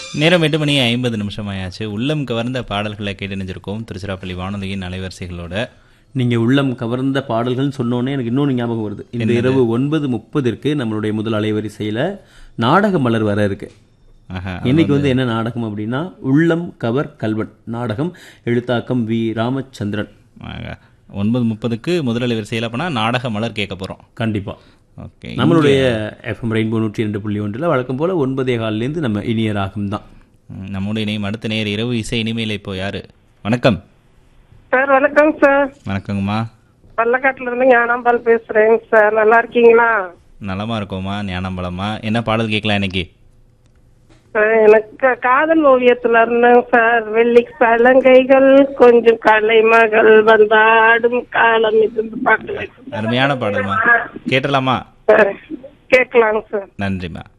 நேரம் எட்டு மணி ஐம்பது நிமிஷம் ஆயாச்சு உள்ளம் கவர்ந்த பாடல்களை கேட்டு நினைஞ்சிருக்கோம் திருச்சிராப்பள்ளி வானொலியின் அலைவரிசைகளோட நீங்க உள்ளம் கவர்ந்த பாடல்கள் சொன்னோன்னே எனக்கு இன்னொன்று ஞாபகம் வருது இந்த இரவு ஒன்பது முப்பதிற்கு நம்மளுடைய முதல் அலைவரிசையில நாடக மலர் வர இருக்கு ஆஹா இன்னைக்கு வந்து என்ன நாடகம் அப்படின்னா உள்ளம் கவர் கல்வன் நாடகம் எழுத்தாக்கம் வி ராமச்சந்திரன் ஆஹா. ஒன்பது முப்பதுக்கு முதல் வரிசையில் அப்போனா நாடக மலர் கேட்க போகிறோம் கண்டிப்பா ஓகே நம்மளுடைய எஃப்எம் ரெயின்போ நூற்றி ரெண்டு புள்ளி ஒன்றில் வழக்கம் போல ஒன்பதே காலிலேருந்து நம்ம இனிய ராகம் தான் ம், நம்முடைய இணையம் அடுத்த நேர் இரவு இசை இனிமேல் இப்போ யாரு வணக்கம் சார் வணக்கம் சார் வணக்கங்கம்மா பள்ளக்காட்டுல இருந்து ஞானாம்பால் பேசுறேங்க சார் நல்லா இருக்கீங்களா நலமா இருக்கோம்மா ஞானம்பலமா என்ன பாடல் கேட்கலாம் இன்னைக்கு சார், எனக்கு காதல் ஓவியத்துல இருந்தேங்க சார் வெள்ளி சலங்கைகள் கொஞ்சம் கலைமகள் வந்தாடும் காலம் இது பாட்டு அருமையான பாடல்மா கேட்டலாமா சார் கேட்கலாங்க சார் நன்றிம்மா